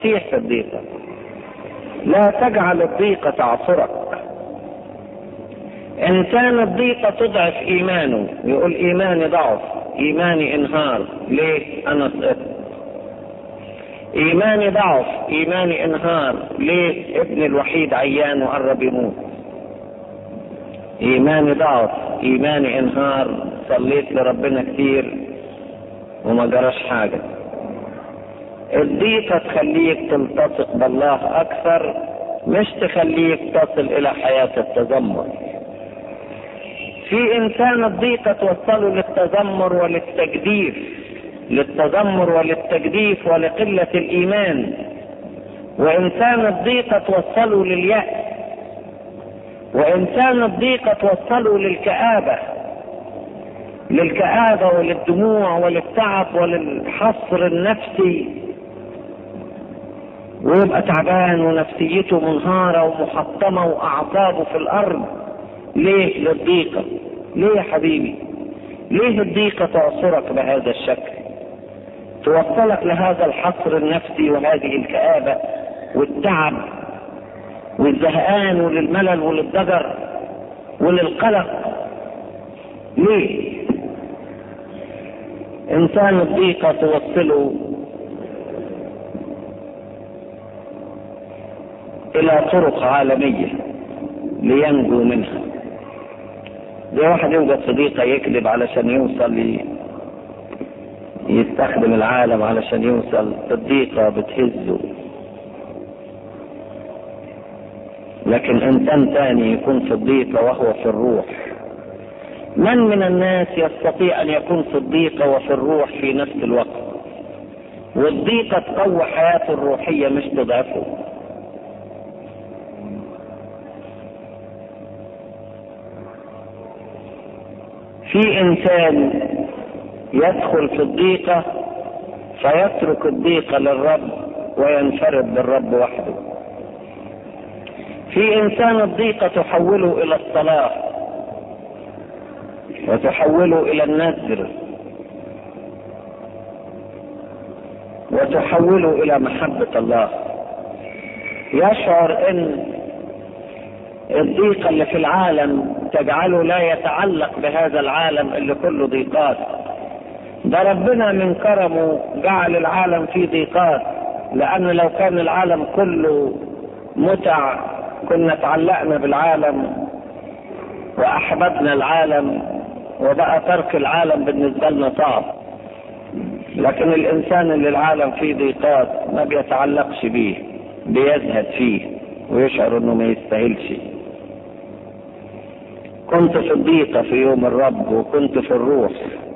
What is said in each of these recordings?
المسيح في الضيقة لا تجعل الضيقة تعصرك إن كانت ضيقة تضعف إيمانه يقول إيماني ضعف إيماني انهار ليه أنا سقطت إيماني ضعف إيماني انهار ليه ابني الوحيد عيان وقرب يموت إيماني ضعف إيماني انهار صليت لربنا كتير وما جراش حاجة الضيقة تخليك تلتصق بالله أكثر مش تخليك تصل إلى حياة التذمر في إنسان الضيقة توصله للتذمر وللتجديف للتذمر وللتجديف ولقلة الإيمان وإنسان الضيقة توصله لليأس وإنسان الضيقة توصله للكآبة للكآبة وللدموع وللتعب وللحصر النفسي ويبقى تعبان ونفسيته منهارة ومحطمة وأعصابه في الأرض ليه للضيقة ليه يا حبيبي ليه الضيقة تعصرك بهذا الشكل توصلك لهذا الحصر النفسي وهذه الكآبة والتعب والزهقان وللملل وللضجر وللقلق ليه انسان الضيقة توصله الى طرق عالمية لينجو منها زي واحد يوجد صديقة يكذب علشان يوصل ي... يستخدم العالم علشان يوصل الضيقة بتهزه لكن انسان تاني يكون في الضيقة وهو في الروح من من الناس يستطيع ان يكون في الضيقة وفي الروح في نفس الوقت والضيقة تقوي حياته الروحية مش تضعفه في انسان يدخل في الضيقة فيترك الضيقة للرب وينفرد بالرب وحده في انسان الضيقة تحوله الى الصلاة وتحوله الى النذر وتحوله الى محبة الله يشعر ان الضيقة اللي في العالم تجعله لا يتعلق بهذا العالم اللي كله ضيقات ده ربنا من كرمه جعل العالم فيه ضيقات لأن لو كان العالم كله متع كنا تعلقنا بالعالم وأحببنا العالم وبقى ترك العالم بالنسبة لنا صعب لكن الإنسان اللي العالم فيه ضيقات ما بيتعلقش بيه بيزهد فيه ويشعر انه ما يستاهلش كنت في الضيقة في يوم الرب وكنت في الروح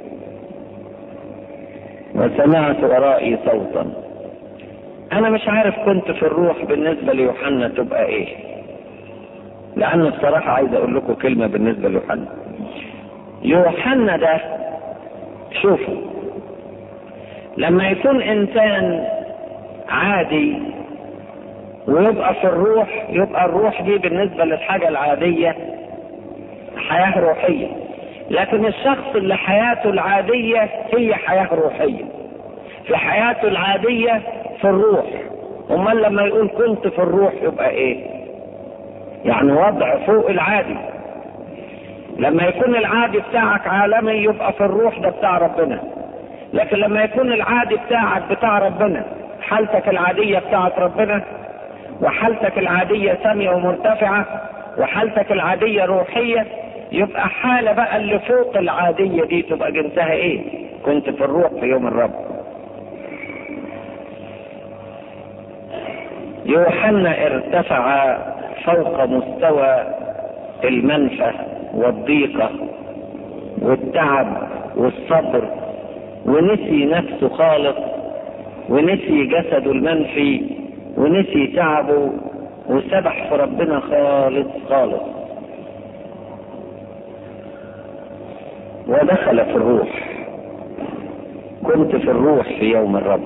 وسمعت ورائي صوتا انا مش عارف كنت في الروح بالنسبة ليوحنا تبقى ايه لان الصراحة عايز اقول لكم كلمة بالنسبة ليوحنا يوحنا ده شوفوا لما يكون انسان عادي ويبقى في الروح يبقى الروح دي بالنسبة للحاجة العادية حياة روحية لكن الشخص اللي حياته العادية هي حياة روحية في حياته العادية في الروح امال لما يقول كنت في الروح يبقى ايه يعني وضع فوق العادي لما يكون العادي بتاعك عالمي يبقى في الروح ده بتاع ربنا لكن لما يكون العادي بتاعك بتاع ربنا حالتك العادية بتاعت ربنا وحالتك العادية سامية ومرتفعة وحالتك العادية روحية يبقى حالة بقى اللي فوق العادية دي تبقى جنسها ايه كنت في الروح في يوم الرب يوحنا ارتفع فوق مستوى المنفى والضيقة والتعب والصبر ونسي نفسه خالص ونسي جسده المنفي ونسي تعبه وسبح في ربنا خالص خالص ودخل في الروح كنت في الروح في يوم الرب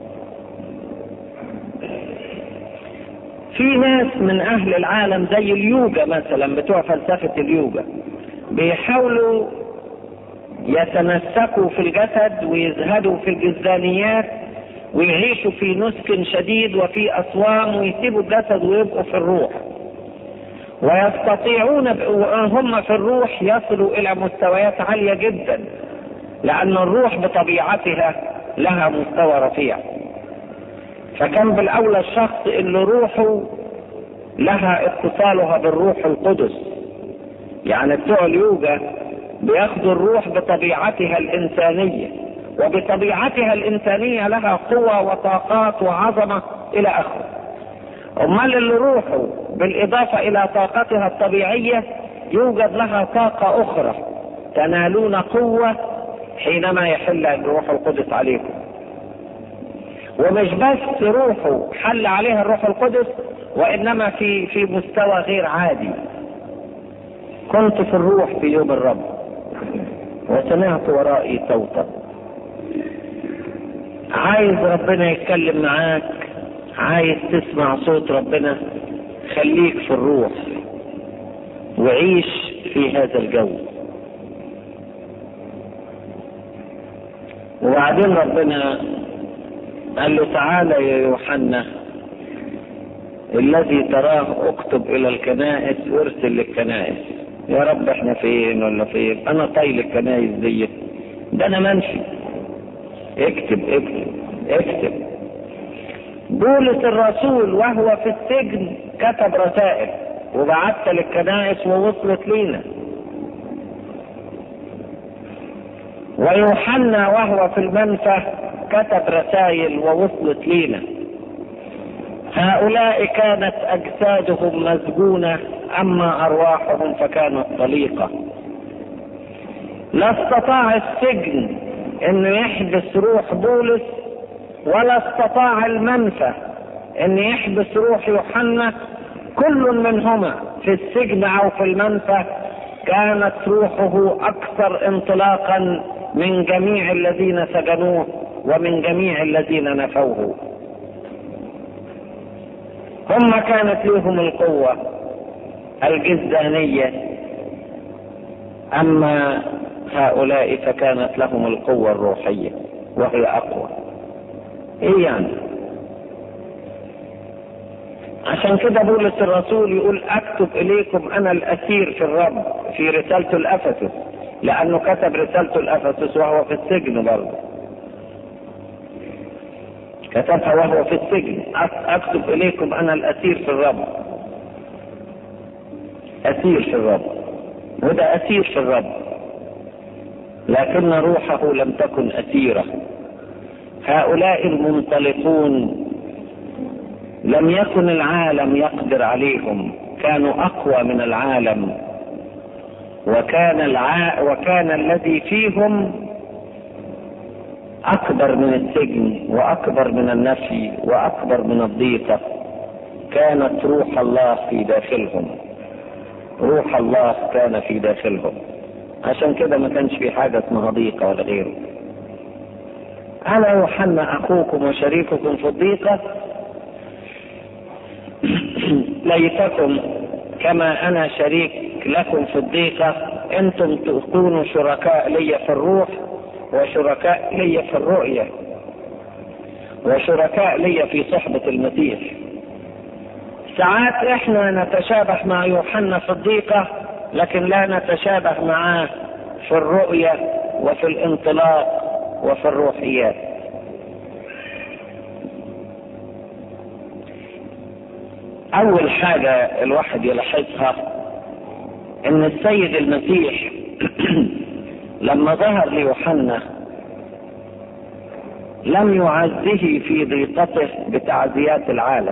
في ناس من اهل العالم زي اليوجا مثلا بتوع فلسفة اليوجا بيحاولوا يتمسكوا في الجسد ويزهدوا في الجزدانيات ويعيشوا في نسك شديد وفي أصوام ويسيبوا الجسد ويبقوا في الروح ويستطيعون هم في الروح يصلوا إلى مستويات عالية جدا لأن الروح بطبيعتها لها مستوى رفيع فكان بالأولى الشخص اللي روحه لها اتصالها بالروح القدس يعني بتوع اليوجا بياخدوا الروح بطبيعتها الإنسانية وبطبيعتها الإنسانية لها قوة وطاقات وعظمة إلى آخره أمال اللي روحه بالإضافة إلى طاقتها الطبيعية يوجد لها طاقة أخرى تنالون قوة حينما يحل الروح القدس عليكم ومش بس روحه حل عليها الروح القدس وإنما في في مستوى غير عادي كنت في الروح في يوم الرب وسمعت ورائي صوتا عايز ربنا يتكلم معاك عايز تسمع صوت ربنا خليك في الروح وعيش في هذا الجو وبعدين ربنا قال له تعالى يا يوحنا الذي تراه اكتب الى الكنائس وارسل للكنائس يا رب احنا فين ولا فين انا طايل الكنائس دي ده انا منفي اكتب اكتب اكتب بولس الرسول وهو في السجن كتب رسائل وبعت للكنائس ووصلت لينا ويوحنا وهو في المنفى كتب رسائل ووصلت لينا هؤلاء كانت اجسادهم مسجونه اما ارواحهم فكانت طليقه لا استطاع السجن انه يحبس روح بولس ولا استطاع المنفى ان يحبس روح يوحنا كل منهما في السجن او في المنفى كانت روحه اكثر انطلاقا من جميع الذين سجنوه ومن جميع الذين نفوه هم كانت لهم القوة الجزدانية أما هؤلاء فكانت لهم القوة الروحية وهي أقوى إيه يعني عشان كده بولس الرسول يقول أكتب إليكم أنا الأسير في الرب في رسالته الأفسس لأنه كتب رسالته الأفسس وهو في السجن برضه كتبها وهو في السجن اكتب اليكم انا الاسير في الرب اسير في الرب وده اسير في الرب لكن روحه لم تكن اسيره هؤلاء المنطلقون لم يكن العالم يقدر عليهم كانوا اقوى من العالم وكان الع... وكان الذي فيهم اكبر من السجن واكبر من النفي واكبر من الضيقه كانت روح الله في داخلهم روح الله كان في داخلهم عشان كده ما كانش في حاجه اسمها ضيقه ولا غيره انا يوحنا اخوكم وشريككم في الضيقه ليتكم كما انا شريك لكم في الضيقه انتم تكونوا شركاء لي في الروح وشركاء لي في الرؤية وشركاء لي في صحبة المسيح ساعات احنا نتشابه مع يوحنا في الضيقة لكن لا نتشابه معاه في الرؤية وفي الانطلاق وفي الروحيات اول حاجة الواحد يلاحظها ان السيد المسيح لما ظهر ليوحنا لم يعزه في ضيقته بتعزيات العالم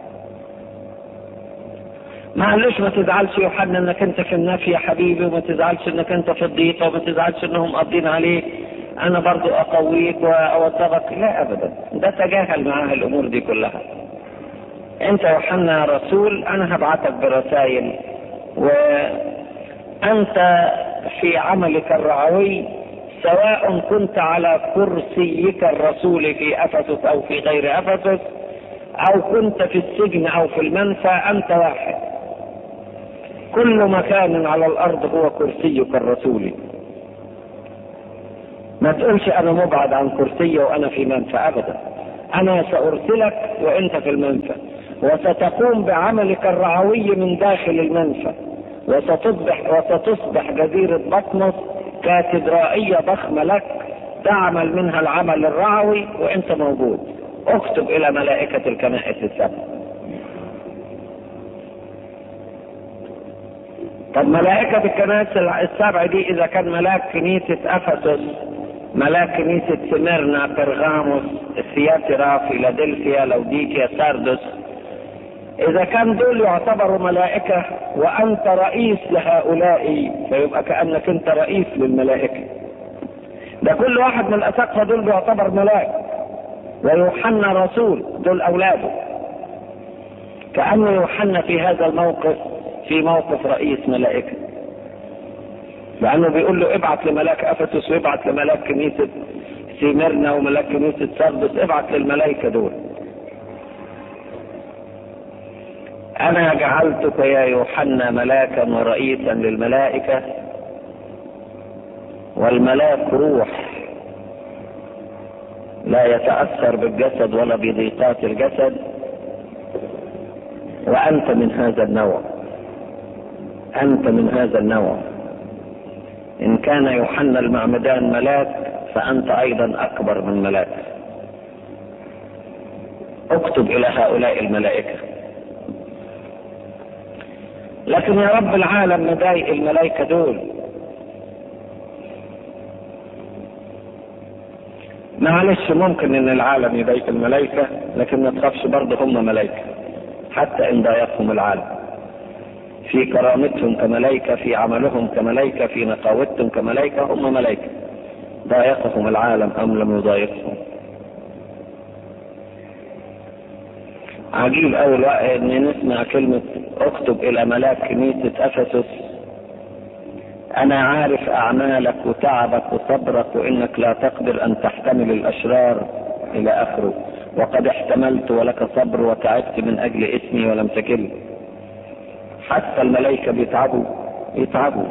ما قالوش ما تزعلش يوحنا انك انت في النفي يا حبيبي وما تزعلش انك انت في الضيقه وما تزعلش انهم قاضين عليك انا برضو اقويك واوثقك لا ابدا ده تجاهل معاه الامور دي كلها انت يوحنا رسول انا هبعتك برسائل وانت في عملك الرعوي سواء كنت على كرسيك الرسول في افسس او في غير افسس او كنت في السجن او في المنفى انت واحد كل مكان على الارض هو كرسيك الرسولي ما تقولش انا مبعد عن كرسي وانا في منفى ابدا انا سارسلك وانت في المنفى وستقوم بعملك الرعوي من داخل المنفى وستصبح وستصبح جزيرة بطمس كاتدرائية ضخمة لك تعمل منها العمل الرعوي وانت موجود اكتب الى ملائكة الكنائس السبع طب ملائكة الكنائس السبع دي اذا كان ملاك كنيسة افسس ملاك كنيسة سميرنا برغاموس ثياترا فيلادلفيا لوديكيا ساردس اذا كان دول يعتبروا ملائكة وانت رئيس لهؤلاء فيبقى كأنك انت رئيس للملائكة ده كل واحد من الاساقفة دول بيعتبر ملاك ويوحنا رسول دول اولاده كأن يوحنا في هذا الموقف في موقف رئيس ملائكة لأنه بيقول له ابعت لملاك أفسس وابعت لملاك كنيسة سيمرنا وملاك كنيسة سردس ابعت للملائكة دول أنا جعلتك يا يوحنا ملاكا ورئيسا للملائكة والملاك روح لا يتأثر بالجسد ولا بضيقات الجسد وأنت من هذا النوع أنت من هذا النوع إن كان يوحنا المعمدان ملاك فأنت أيضا أكبر من ملاك اكتب إلى هؤلاء الملائكة لكن يا رب العالم مضايق الملائكة دول معلش ممكن ان العالم يضايق الملائكة لكن ما تخافش برضه هم ملائكة حتى ان ضايقهم العالم في كرامتهم كملائكة في عملهم كملائكة في نقاوتهم كملائكة هم ملائكة ضايقهم العالم أم لم يضايقهم عجيب أول وقت إن نسمع كلمة اكتب إلى ملاك كنيسة أفسس أنا عارف أعمالك وتعبك وصبرك وإنك لا تقدر أن تحتمل الأشرار إلى آخره وقد احتملت ولك صبر وتعبت من أجل اسمي ولم تكل حتى الملائكة بيتعبوا يتعبوا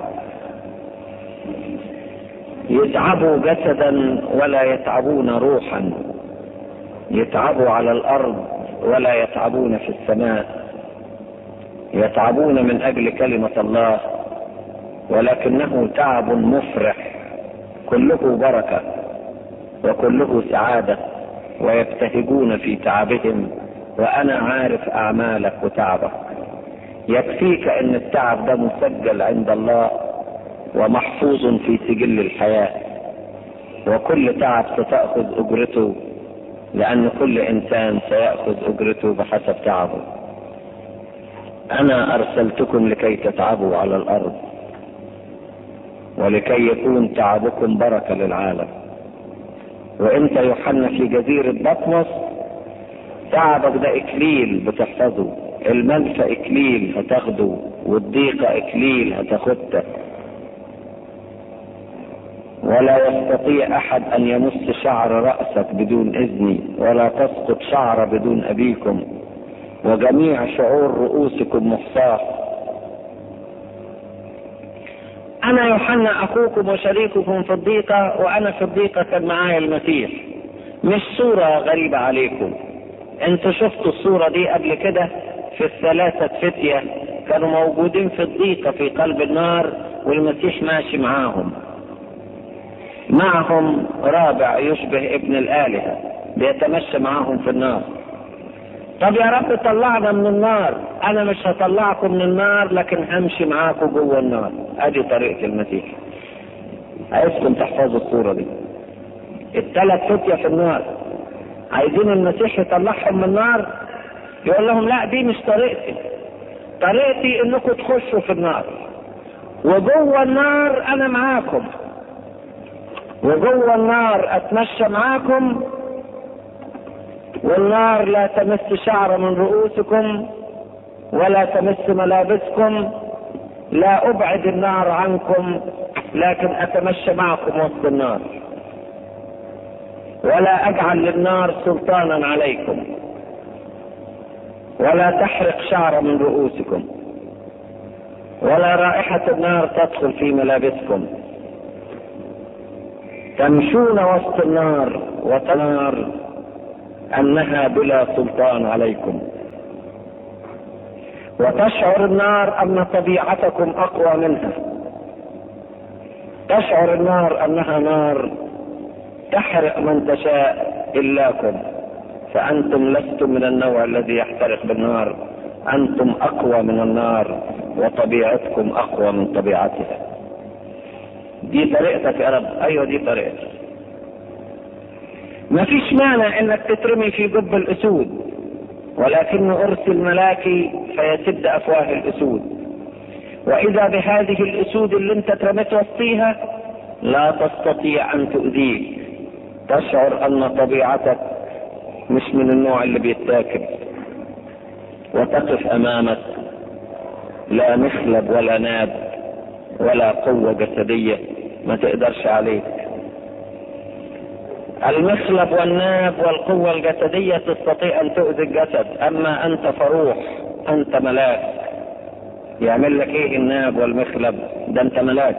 يتعبوا جسدا ولا يتعبون روحا يتعبوا على الارض ولا يتعبون في السماء يتعبون من اجل كلمة الله ولكنه تعب مفرح كله بركة وكله سعادة ويبتهجون في تعبهم وانا عارف اعمالك وتعبك يكفيك ان التعب ده مسجل عند الله ومحفوظ في سجل الحياة وكل تعب ستأخذ أجرته لأن كل إنسان سيأخذ أجرته بحسب تعبه أنا أرسلتكم لكي تتعبوا على الأرض ولكي يكون تعبكم بركة للعالم وانت يوحنا في جزيرة بطمس تعبك ده اكليل بتحفظه المنفى اكليل هتاخده والضيقة اكليل هتاخدها ولا يستطيع احد ان يمس شعر رأسك بدون اذني ولا تسقط شعر بدون ابيكم وجميع شعور رؤوسكم محصاة انا يوحنا اخوكم وشريككم في الضيقة وانا في الضيقة كان معايا المسيح مش صورة غريبة عليكم انتوا شفتوا الصورة دي قبل كده في الثلاثة فتية كانوا موجودين في الضيقة في قلب النار والمسيح ماشي معاهم معهم رابع يشبه ابن الآلهة بيتمشى معاهم في النار طب يا رب طلعنا من النار انا مش هطلعكم من النار لكن همشي معاكم جوه النار ادي طريقة المسيح عايزكم تحفظوا الصورة دي الثلاث فتية في النار عايزين المسيح يطلعهم من النار يقول لهم لا دي مش طريقتي طريقتي انكم تخشوا في النار وجوه النار انا معاكم وجوه النار اتمشى معاكم والنار لا تمس شعر من رؤوسكم ولا تمس ملابسكم لا ابعد النار عنكم لكن اتمشى معكم وسط النار ولا اجعل للنار سلطانا عليكم ولا تحرق شعر من رؤوسكم ولا رائحة النار تدخل في ملابسكم تمشون وسط النار وتنار انها بلا سلطان عليكم وتشعر النار ان طبيعتكم اقوى منها تشعر النار انها نار تحرق من تشاء الاكم فانتم لستم من النوع الذي يحترق بالنار انتم اقوى من النار وطبيعتكم اقوى من طبيعتها دي طريقتك يا رب ايوه دي طريقتك ما فيش مانع انك تترمي في جب الاسود ولكن ارسل ملاكي فيسد افواه الاسود واذا بهذه الاسود اللي انت اترميت وسطيها لا تستطيع ان تؤذيك تشعر ان طبيعتك مش من النوع اللي بيتاكل وتقف امامك لا مخلب ولا ناب ولا قوة جسدية ما تقدرش عليك المخلب والناب والقوة الجسدية تستطيع ان تؤذي الجسد اما انت فروح انت ملاك يعمل لك ايه الناب والمخلب ده انت ملاك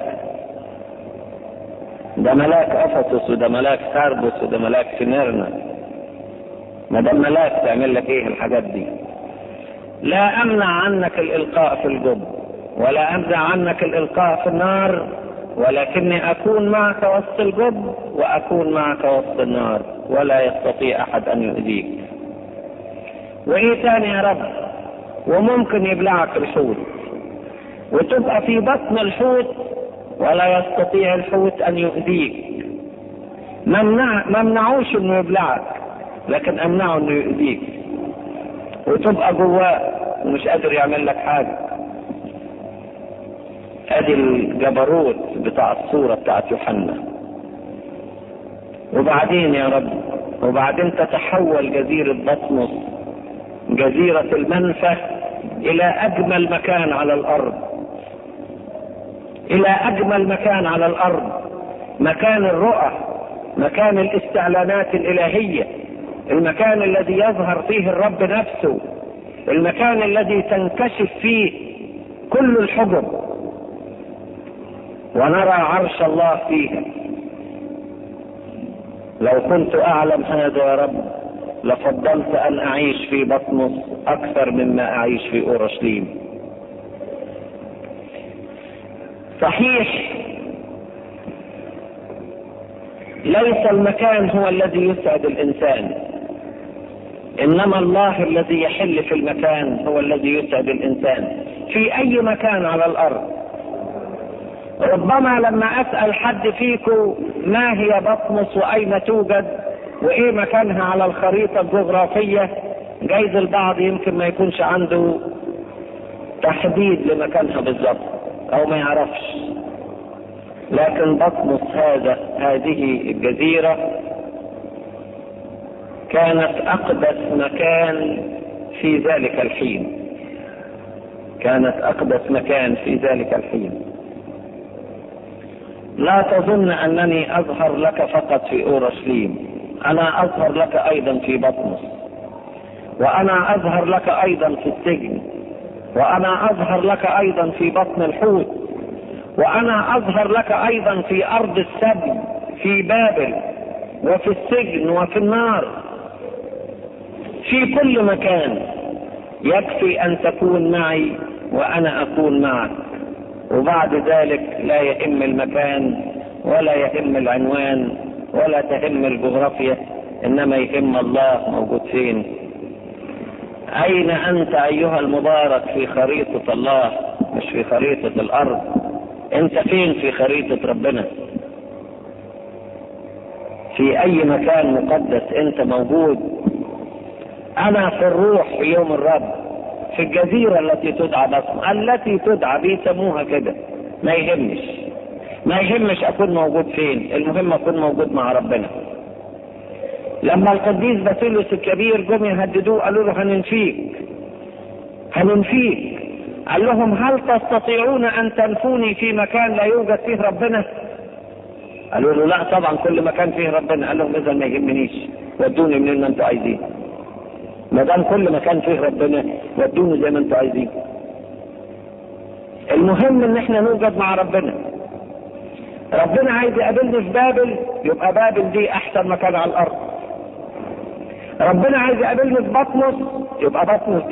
ده ملاك افسس وده ملاك ساربس وده ملاك سميرنا ما دام ملاك تعمل لك ايه الحاجات دي لا امنع عنك الالقاء في الجب ولا امنع عنك الالقاء في النار ولكني اكون معك وسط الجب واكون معك وسط النار ولا يستطيع احد ان يؤذيك وايه تاني يا رب وممكن يبلعك الحوت وتبقى في بطن الحوت ولا يستطيع الحوت ان يؤذيك ممنع ممنعوش انه يبلعك لكن امنعه انه يؤذيك وتبقى جواه ومش قادر يعمل لك حاجه ادي الجبروت بتاع الصورة بتاعت يوحنا وبعدين يا رب وبعدين تتحول جزيرة بطمس جزيرة المنفى الى اجمل مكان على الارض الى اجمل مكان على الارض مكان الرؤى مكان الاستعلانات الالهية المكان الذي يظهر فيه الرب نفسه المكان الذي تنكشف فيه كل الحجب ونرى عرش الله فيها لو كنت اعلم هذا يا رب لفضلت ان اعيش في بطمس اكثر مما اعيش في اورشليم صحيح ليس المكان هو الذي يسعد الانسان انما الله الذي يحل في المكان هو الذي يسعد الانسان في اي مكان على الارض ربما لما اسال حد فيكم ما هي بطمس واين توجد وايه مكانها على الخريطه الجغرافيه جايز البعض يمكن ما يكونش عنده تحديد لمكانها بالظبط او ما يعرفش لكن بطمس هذا هذه الجزيره كانت اقدس مكان في ذلك الحين كانت اقدس مكان في ذلك الحين لا تظن انني اظهر لك فقط في اورشليم انا اظهر لك ايضا في بطمس وانا اظهر لك ايضا في السجن وانا اظهر لك ايضا في بطن الحوت وانا اظهر لك ايضا في ارض السبي في بابل وفي السجن وفي النار في كل مكان يكفي ان تكون معي وانا اكون معك وبعد ذلك لا يهم المكان ولا يهم العنوان ولا تهم الجغرافيا انما يهم الله موجود فين اين انت ايها المبارك في خريطة الله مش في خريطة الارض انت فين في خريطة ربنا في اي مكان مقدس انت موجود انا في الروح في يوم الرب في الجزيرة التي تدعى بصم التي تدعى بيسموها كده ما يهمش ما يهمش اكون موجود فين المهم اكون موجود مع ربنا لما القديس باسيلوس الكبير جم يهددوه قالوا له هننفيك هننفيك قال لهم هل تستطيعون ان تنفوني في مكان لا يوجد فيه ربنا قالوا له لا طبعا كل مكان فيه ربنا قال لهم اذا ما يهمنيش ودوني منين ما انتوا عايزين ما دام كل مكان فيه ربنا ودوني زي ما انتوا عايزين المهم ان احنا نوجد مع ربنا ربنا عايز يقابلني في بابل يبقى بابل دي احسن مكان على الارض ربنا عايز يقابلني في بطمس يبقى بطمس